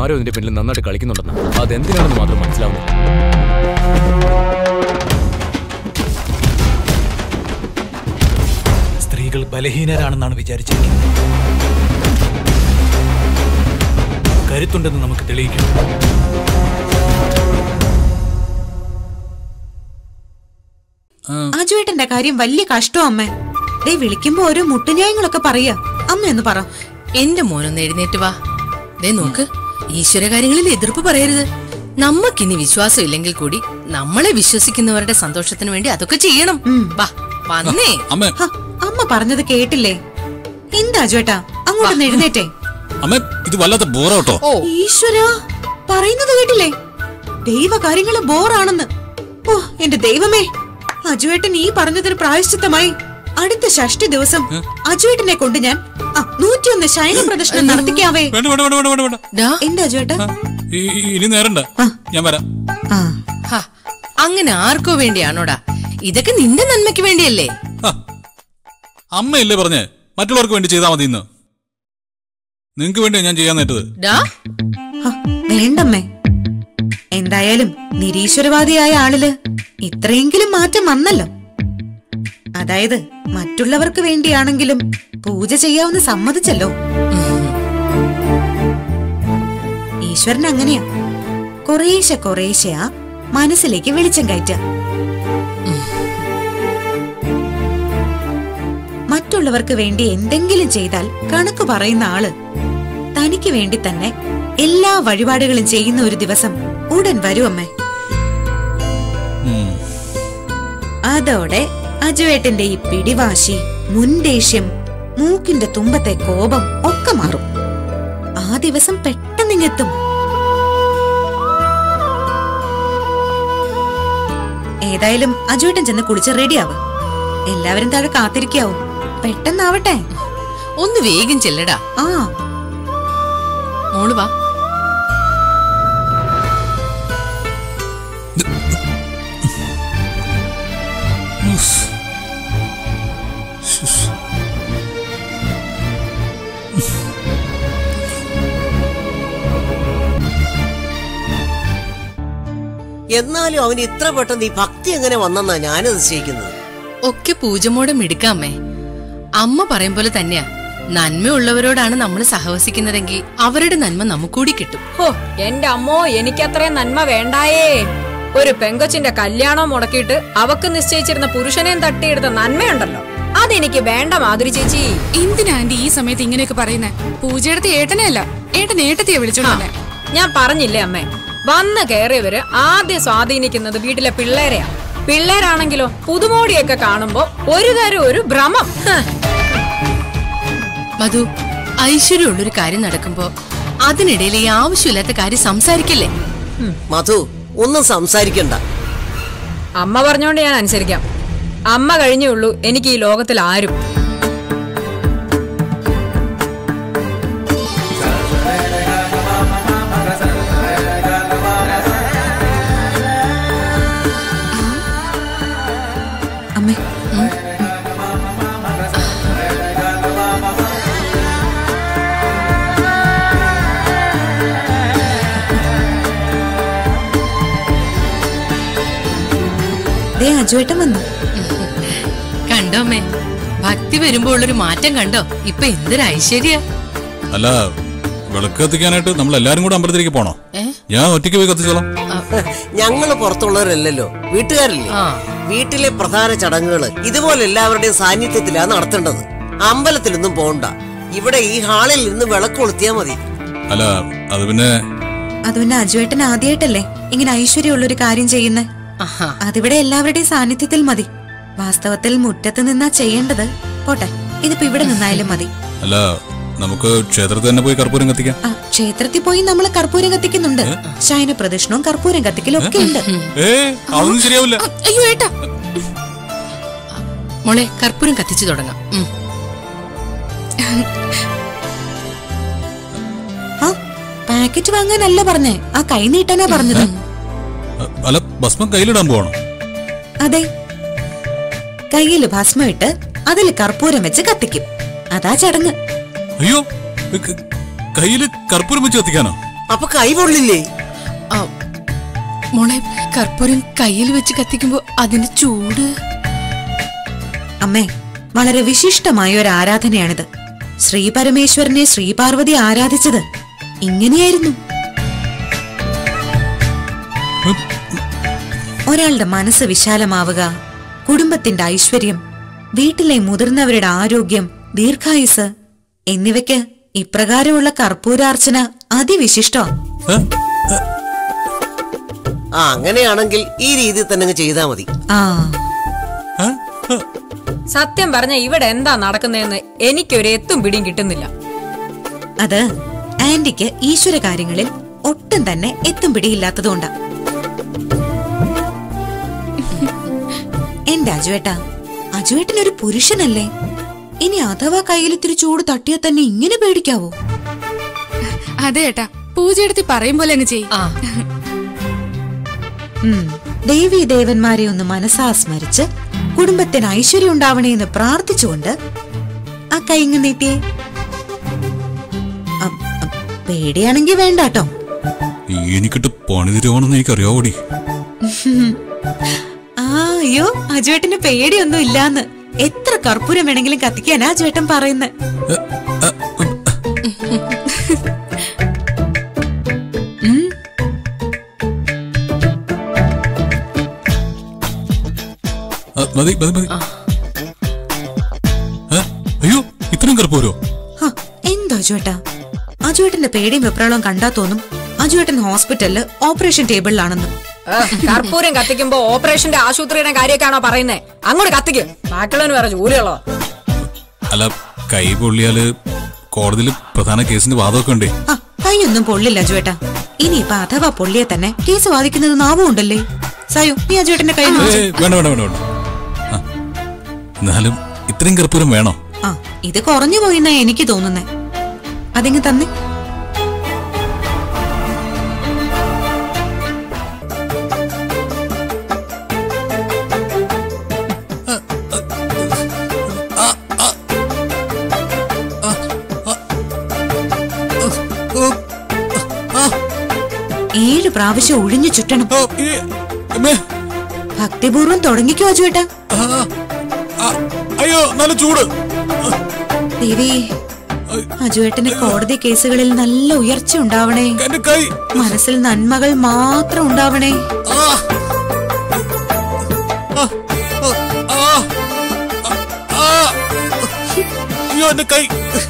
ആരോ ഇതിന്റെ പിന്നിൽ നന്നായിട്ട് കളിക്കുന്നുണ്ടെന്ന് അതെന്തിനാണെന്ന് മാത്രം മനസ്സിലാവുന്നില്ല സ്ത്രീകൾ ബലഹീനരാണെന്നാണ് വിചാരിച്ചിരിക്കുന്നത് കരുത്തുണ്ടെന്ന് നമുക്ക് തെളിയിക്കണം അജുവേട്ടന്റെ കാര്യം വലിയ കഷ്ടം അമ്മേ ദേ വിളിക്കുമ്പോ ഓരോ മുട്ടുന്യായങ്ങളൊക്കെ പറയാ അമ്മ എന്ന് പറ എന്റെ മോനൊന്ന് എഴുന്നേറ്റ് വാ ദേ നോക്ക് ഈശ്വര കാര്യങ്ങളിൽ എതിർപ്പ് പറയരുത് നമ്മക്കിനി വിശ്വാസം ഇല്ലെങ്കിൽ കൂടി നമ്മളെ വിശ്വസിക്കുന്നവരുടെ സന്തോഷത്തിന് വേണ്ടി അതൊക്കെ ചെയ്യണം വാ വന്നേ അമ്മ ഹ, അമ്മ പറഞ്ഞത് കേട്ടില്ലേ എന്താ അജുവേട്ടാ അങ്ങോട്ടൊന്ന് എഴുന്നേറ്റേ അമ്മ ഇത് വല്ലാത്ത ബോറാട്ടോ ഓ ഈശ്വര പറയുന്നത് കേട്ടില്ലേ ദൈവകാര്യങ്ങള് ബോറാണെന്ന് ഓ എന്റെ ദൈവമേ അജുവേട്ടൻ ഈ പറഞ്ഞതിന് പ്രായശ്ചിത്തമായി അടുത്ത ഷഷ്ടി ദിവസം അജുവേട്ടനെ കൊണ്ട് ഞാൻ ആ, നൂറ്റിയൊന്ന് ശയന പ്രദർശനം നടത്തിക്കാവേ വേണ്ട വേണ്ട വേണ്ട വേണ്ട വേണ്ട ഡാ എന്താ അജുവേട്ട ഈ- ഈ- ഇനി നേരണ്ട ഞാൻ വരാം ആ ഹ, അങ്ങനെ ആർക്കോ വേണ്ടിയാണോടാ ഇതൊക്കെ നിന്റെ നന്മയ്ക്ക് വേണ്ടിയല്ലേ ഹ. അമ്മയല്ലേ പറഞ്ഞേ മറ്റുള്ളവർക്ക് വേണ്ടി ചെയ്താൽ മതി ഇന്ന് നിങ്ങക്ക് വേണ്ടിയാ ഞാൻ ചെയ്യാൻ നേറ്റത് ഡാ ഹ, വേണ്ടമ്മേ എന്തായാലും നിരീശ്വരവാദിയായ ആളില് ഇത്രയെങ്കിലും മാറ്റം വന്നല്ലോ അതായത് മറ്റുള്ളവർക്ക് വേണ്ടിയാണെങ്കിലും പൂജ ചെയ്യാവുന്ന സമ്മതിച്ചല്ലോ ഈശ്വരൻ അങ്ങനെയാ കുറേശ്ശെ കുറേശ്ശെയാ മനസ്സിലേക്ക് വെളിച്ചം കയറ്റുക മറ്റുള്ളവർക്ക് വേണ്ടി എന്തെങ്കിലും ചെയ്താൽ കണക്ക് പറയുന്ന ആള് തനിക്ക് വേണ്ടി തന്നെ എല്ലാ വഴിപാടുകളും ചെയ്യുന്ന ഒരു ദിവസം ഉടൻ വരും അമ്മേ ഉം. അതോടെ അജുവേട്ടന്റെ ഈ പിടിവാശി മുൻദേഷ്യം മൂക്കിന്റെ തുമ്പത്തെ കോപം ഒക്കെ മാറും ആ ദിവസം പെട്ടെന്നിങ്ങെത്തും ഏതായാലും അജുവേട്ടൻ ചെന്ന് കുളിച്ച് റെഡിയാവും എല്ലാവരും താഴെ കാത്തിരിക്കാവും പെട്ടെന്നാവട്ടെ ഒന്ന് വേഗം ചെല്ലടാ ആ മോള് വാ ഉഫ്. ശ്ശ്. എന്നാലും അവന് ഇത്ര പെട്ടെന്ന് ഈ ഭക്തി എങ്ങനെ വന്നെന്നാ ഞാനത് നിശ്ചയിക്കുന്നത് ഒക്കെ പൂജമോടെ മിടുക്കാമ്മേ അമ്മ പറയും പോലെ തന്നെയാ നന്മയുള്ളവരോടാണ് നമ്മൾ സഹവസിക്കുന്നതെങ്കിൽ അവരുടെ നന്മ നമുക്കൂടി കിട്ടും ഹോ എന്റെ അമ്മോ എനിക്കത്രയും നന്മ വേണ്ടായേ ഒരു പെങ്കൊച്ചിന്റെ കല്യാണം മുടക്കിയിട്ട് അവക്ക് നിശ്ചയിച്ചിരുന്ന പുരുഷനെയും തട്ടിയെടുത്ത നന്മയുണ്ടല്ലോ അതെനിക്ക് വേണ്ട മാധുരി ചേച്ചി എന്തിനാ ആന്റി ഈ സമയത്ത് ഇങ്ങനെയൊക്കെ പറയുന്നേ പൂജയെടുത്ത് ഏട്ടനെ അല്ല ഏട്ടൻ ഏട്ടത്തിയെ വിളിച്ചോണ്ട് വന്നേ ഞാൻ പറഞ്ഞില്ലേ അമ്മേ വന്ന് കയറിയവര് ആദ്യം സ്വാധീനിക്കുന്നത് വീട്ടിലെ പിള്ളേരെയാ പിള്ളേരാണെങ്കിലോ പുതുമോടിയൊക്കെ കാണുമ്പോ ഒരു തരം ഒരു ഭ്രമം ഹ്. മധു ഐശ്വര്യമുള്ളൊരു കാര്യം നടക്കുമ്പോ അതിനിടയിൽ ഈ ആവശ്യമില്ലാത്ത കാര്യം സംസാരിക്കില്ലേ മധു ഒന്നും സംസാരിക്കണ്ട അമ്മ പറഞ്ഞോണ്ട് ഞാൻ അനുസരിക്കാം അമ്മ കഴിഞ്ഞേ ഉള്ളൂ എനിക്ക് ഈ ലോകത്തിൽ ആരും അമ്മേ ദേ അജുവേട്ടൻ വന്നു കണ്ടോ അമ്മേ ഭക്തി വരുമ്പോ ഉള്ളൊരു മാറ്റം കണ്ടോ ഇപ്പൊ എന്തൊരു ഐശ്വര്യ അല്ല വിളക്ക് കത്തിക്കാനായിട്ട് നമ്മൾ എല്ലാരും കൂടെ അമ്പലത്തിലേക്ക് പോണോ ഏ? ഞാൻ ഒറ്റയ്ക്ക് പോയി കത്തിച്ചോളാം ഞങ്ങള് പുറത്തുള്ളവരല്ലല്ലോ വീട്ടുകാരല്ലേ ആ. വീട്ടിലെ പ്രധാന ചടങ്ങുകൾ ഇതുപോലെ എല്ലാവരുടെയും സാന്നിധ്യത്തിലാണ് നടത്തേണ്ടത് അമ്പലത്തിലൊന്നും പോണ്ട ഇവിടെ ഈ ഹാളിൽ നിന്ന് വിളക്ക് കൊളുത്തിയാ മതി അല്ല അത് പിന്നെ അത് പിന്നെ അജുവേട്ടൻ ആദ്യമായിട്ടല്ലേ ഇങ്ങനെ ഐശ്വര്യമുള്ള ഒരു കാര്യം ചെയ്യുന്നേ ആഹാ അതിവിടെ എല്ലാവരുടെയും സാന്നിധ്യത്തിൽ മതി വാസ്തവത്തിൽ മുറ്റത്ത് നിന്നാ ചെയ്യേണ്ടത് പോട്ടെ ഇതിപ്പോ ഇവിടെ നിന്നായാലും മതി അല്ല നമുക്ക് ക്ഷേത്രത്തിൽ തന്നെ പോയി കർപ്പൂരം കത്തിക്കാം ആ ക്ഷേത്രത്തിൽ പോയി നമ്മൾ കർപ്പൂരം കത്തിക്കുന്നുണ്ട് ശയന പ്രദക്ഷിണവും കർപ്പൂരം കത്തിക്കലും ഒക്കെ ഉണ്ട് ഏ അതൊന്നും ശരിയാവില്ല അയ്യോ ഏട്ടാ മോളെ കർപ്പൂരം കത്തിച്ചു തുടങ്ങാം ഉം. ആ പാക്കറ്റ് വാങ്ങാനല്ല പറഞ്ഞേ ആ കൈ നീട്ടാനാ പറഞ്ഞത് അ- അല്ല ഭസ്മം കയ്യിലിടാൻ പോവാണോ അതെ കയ്യില് ഭസ്മം ഇട്ട് അതിൽ കർപ്പൂരം വെച്ച് കത്തിക്കും അതാ ചടങ്ങ് അയ്യോ ക- കയ്യില് കർപ്പൂരം വെച്ച് കത്തിക്കാനോ അപ്പൊ കൈ പൊള്ളില്ലേ ആ, മോളെ കർപ്പൂരം കയ്യിൽ വെച്ച് കത്തിക്കുമ്പോ അതിന്റെ ചൂട് അമ്മേ വളരെ വിശിഷ്ടമായ ഒരു ആരാധനയാണിത് ശ്രീ പരമേശ്വരനെ ശ്രീ പാർവതി ആരാധിച്ചത് ഇങ്ങനെയായിരുന്നു ഒരാളുടെ മനസ്സ് വിശാലമാവുക കുടുംബത്തിന്റെ ഐശ്വര്യം വീട്ടിലെ മുതിർന്നവരുടെ ആരോഗ്യം ദീർഘായുസ് എന്നിവയ്ക്ക് ഇപ്രകാരമുള്ള കർപ്പൂരാർച്ചന അതിവിശിഷ്ടമാണ് ഏ? ആ അങ്ങനെയാണെങ്കിൽ ഈ രീതിയിൽ തന്നെ അങ്ങ് ചെയ്താൽ മതി ആ ഏ? ഏ? സത്യം പറഞ്ഞ ഇവിടെ എന്താ നടക്കുന്നതെന്ന് എനിക്കൊരു എത്തും പിടിയും കിട്ടുന്നില്ല അത് ആന്റിക്ക് ഈശ്വര കാര്യങ്ങളിൽ ഒട്ടും തന്നെ എത്തും പിടിയില്ലാത്തതുകൊണ്ടാ എന്റെ അജുവേട്ടാ അജുവേട്ടനൊരു പുരുഷനല്ലേ ഇനി അഥവാ കയ്യിൽ ഇത്തിരി ചൂട് തട്ടിയാൽ തന്നെ ഇങ്ങനെ പേടിക്കാവോ അതെ ഏട്ടാ പൂജയെടുത്ത് പറയും പോലെ അങ്ങ് ചെയ്യും ആ ഉം. ദേവീ ദേവന്മാരെ ഒന്ന് മനസ്സാ സ്മരിച്ച് കുടുംബത്തിന് ഐശ്വര്യം ഉണ്ടാവണേ എന്ന് പ്രാർത്ഥിച്ചുകൊണ്ട് ആ കൈ ഇങ്ങ് നീട്ടിയേ അ- അ- പേടിയാണെങ്കി വേണ്ടാട്ടോ എനിക്കിട്ട് പണി തരുവാണെന്ന് എനിക്കറിയാവോടി ആ അയ്യോ അജുവേട്ടന് പേടിയൊന്നും ഇല്ലാന്ന് എത്ര കർപ്പൂരം വേണമെങ്കിലും കത്തിക്കാനാ അജുവേട്ടൻ പറയുന്നത് ആ, മതി മതി മതി ഏ? അയ്യോ ഇത്രയും കറുപ്പോരോ ഹ, എന്താ അജുവേട്ടാ അജുവേട്ടന്റെ പേടിയും വെപ്രാളവും കണ്ടാ തോന്നും അജുവേട്ടൻ ഹോസ്പിറ്റലില് ഓപ്പറേഷൻ ടേബിളിലാണെന്ന് ഏ, കർപ്പൂരം കത്തിക്കുമ്പോ ഓപ്പറേഷന്റെ ആശുപത്രിയുടെ കാര്യമൊക്കെയാണോ പറയുന്നേ അങ്ങോട്ട് കത്തിക്ക് ബാക്കിയുള്ളവന് വേറെ ജോലിയുള്ളോ അല്ല കൈ പൊള്ളിയാല് കോടതിയിൽ പ്രധാന കേസിന്റെ വാദമൊക്കെ ഉണ്ടേ ആ കൈയൊന്നും പൊള്ളില്ല അജുവേട്ടാ ഇനിയിപ്പൊ അഥവാ പൊള്ളിയെ തന്നെ കേസ് വാദിക്കുന്നത് നാവും ഉണ്ടല്ലേ സായു നീ അജുവേട്ടന്റെ കൈ ഏയ്, വേണ്ട വേണ്ട വേണ്ട വേണ്ട ആ, എന്നാലും ഇത്രയും കർപ്പൂരം വേണോ ആ ഇത് കുറഞ്ഞു പോയിന്നാ എനിക്ക് തോന്നുന്നേ അതിങ്ങ് തന്നെ ഏഴ് പ്രാവശ്യം ഒഴിഞ്ഞു ചുറ്റണം ഓ, ഈ, അമ്മേ, ഭക്തിപൂർവ്വം തുടങ്ങിക്കോ അജുവേട്ടാ ആ, ആ, അയ്യോ നല്ല ചൂട് ദേവി അജുവേട്ടന് കോടതി കേസുകളിൽ നല്ല ഉയർച്ച ഉണ്ടാവണേ എന്റെ കൈ മനസ്സിൽ നന്മകൾ മാത്രം ഉണ്ടാവണേ ആ, ആ, ആ, ആ, ആ, അയ്യോ എന്റെ കൈ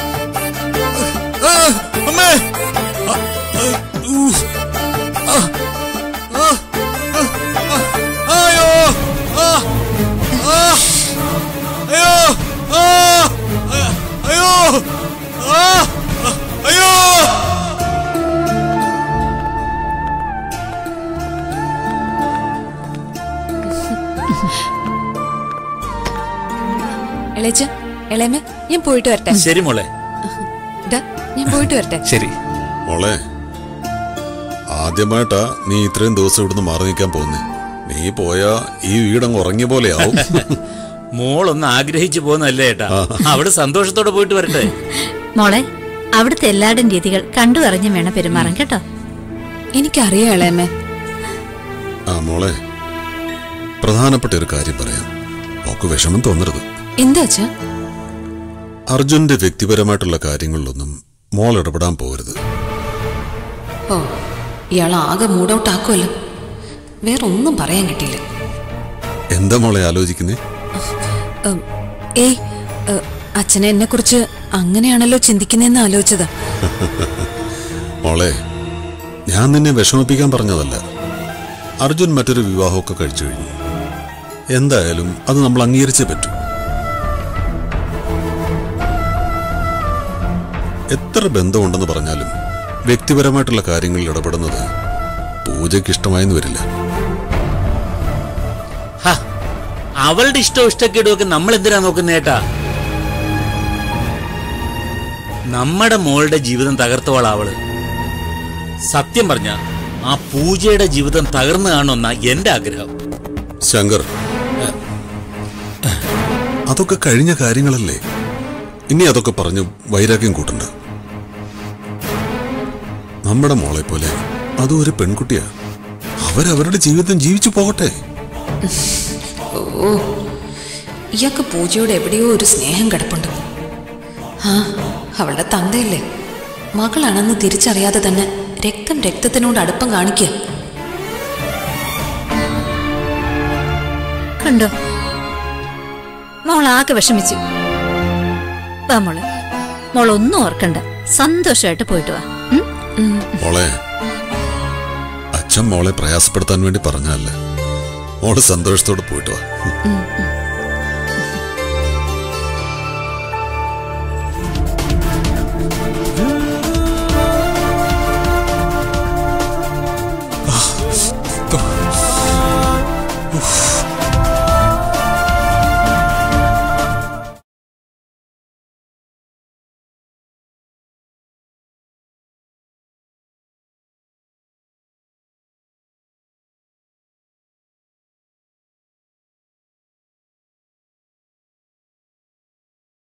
ആ, അമ്മേ ആ, ആ, ഊ, ആ, ആ, ആ, ആ, അയ്യോ ആ, ആ, അയ്യോ ആ, അയ്യോ ആ, അയ്യോ ഇളയച്ച ഇളയമ്മ ഞാൻ പോയിട്ട് വരട്ടെ ശരി മോളെ ഇതാ ഞാൻ പോയിട്ട് വരട്ടെ ശരി മോളെ ആദ്യമായിട്ടാ നീ ഇത്രയും ദിവസം ഇവിടുന്ന് മാറി നിൽക്കാൻ പോകുന്നേ നീ പോയാ ഈ വീടങ്ങ് ഉറങ്ങിയ പോലെയാവും മോളൊന്ന് ആഗ്രഹിച്ചു പോകുന്നല്ലേ ഏട്ടാ അവിടെ സന്തോഷത്തോടെ പോയിട്ട് വരട്ടെ മോളെ അവിടുത്തെ എല്ലാവരുടെയും രീതികൾ കണ്ടു അറിഞ്ഞും വേണം പെരുമാറാൻ കേട്ടോ എനിക്കറിയാം ഇളയമ്മ ആ മോളെ പ്രധാനപ്പെട്ട ഒരു കാര്യം പറയാം ഒക്കെ വിഷമം തോന്നരുത് എന്താ അച്ഛാ അർജുന്റെ വ്യക്തിപരമായിട്ടുള്ള കാര്യങ്ങളിലൊന്നും മോൾ ഇടപെടാൻ പോകരുത് ഓ ഇയാൾ ആകെ മൂഡ് ഔട്ട് ആക്കുമല്ലോ വേറെ ഒന്നും പറയാൻ കിട്ടിയില്ല എന്താ മോളെ ആലോചിക്കുന്നേ ഉം, ഏയ് ഉം, അച്ഛനെ എന്നെ കുറിച്ച് അങ്ങനെയാണല്ലോ ചിന്തിക്കുന്നതെന്ന് ആലോചിച്ചതാ മോളെ ഞാൻ നിന്നെ വിഷമിപ്പിക്കാൻ പറഞ്ഞതല്ല അർജുൻ മറ്റൊരു വിവാഹമൊക്കെ കഴിച്ചു കഴിഞ്ഞു എന്തായാലും അത് നമ്മൾ അംഗീകരിച്ചേ പറ്റൂ എത്ര ബന്ധമുണ്ടെന്ന് പറഞ്ഞാലും വ്യക്തിപരമായിട്ടുള്ള കാര്യങ്ങളിൽ ഇടപെടുന്നത് പൂജയ്ക്ക് ഇഷ്ടമായെന്ന് വരില്ല ഹ, അവളുടെ ഇഷ്ടവും ഇഷ്ടക്കേടുമൊക്കെ നമ്മൾ എന്തിനാ നോക്കുന്ന ഏട്ടാ നമ്മുടെ മോളുടെ ജീവിതം തകർത്തവളാ അവള് സത്യം പറഞ്ഞ ആ പൂജയുടെ ജീവിതം തകർന്നു കാണുമെന്ന എന്റെ ആഗ്രഹം ശങ്കർ അതൊക്കെ കഴിഞ്ഞ കാര്യങ്ങളല്ലേ ഇനി അതൊക്കെ പറഞ്ഞ് വൈരാഗ്യം കൂട്ടണ്ട നമ്മുടെ മോളെ പോലെ അതും ഒരു പെൺകുട്ടിയാ അവരവരുടെ ജീവിതം ജീവിച്ചു പോകട്ടെ ഓ ഇയാൾക്ക് പൂജയോട് എവിടെയോ ഒരു സ്നേഹം കിടപ്പുണ്ട് ആ അവളുടെ തന്തയല്ലേ മകളാണെന്ന് തിരിച്ചറിയാതെ തന്നെ രക്തം രക്തത്തിനോട് അടുപ്പം കാണിക്കുക കണ്ടോ മോൾ ആകെ വിഷമിച്ചു വാ മോളെ മോൾ ഒന്നും ഓർക്കണ്ട സന്തോഷമായിട്ട് പോയിട്ട് വാ ഉം? മോളെ അച്ഛൻ മോളെ പ്രയാസപ്പെടുത്താൻ വേണ്ടി പറഞ്ഞല്ല മോള് സന്തോഷത്തോടെ പോയിട്ട് വാ ഉം, ഉം.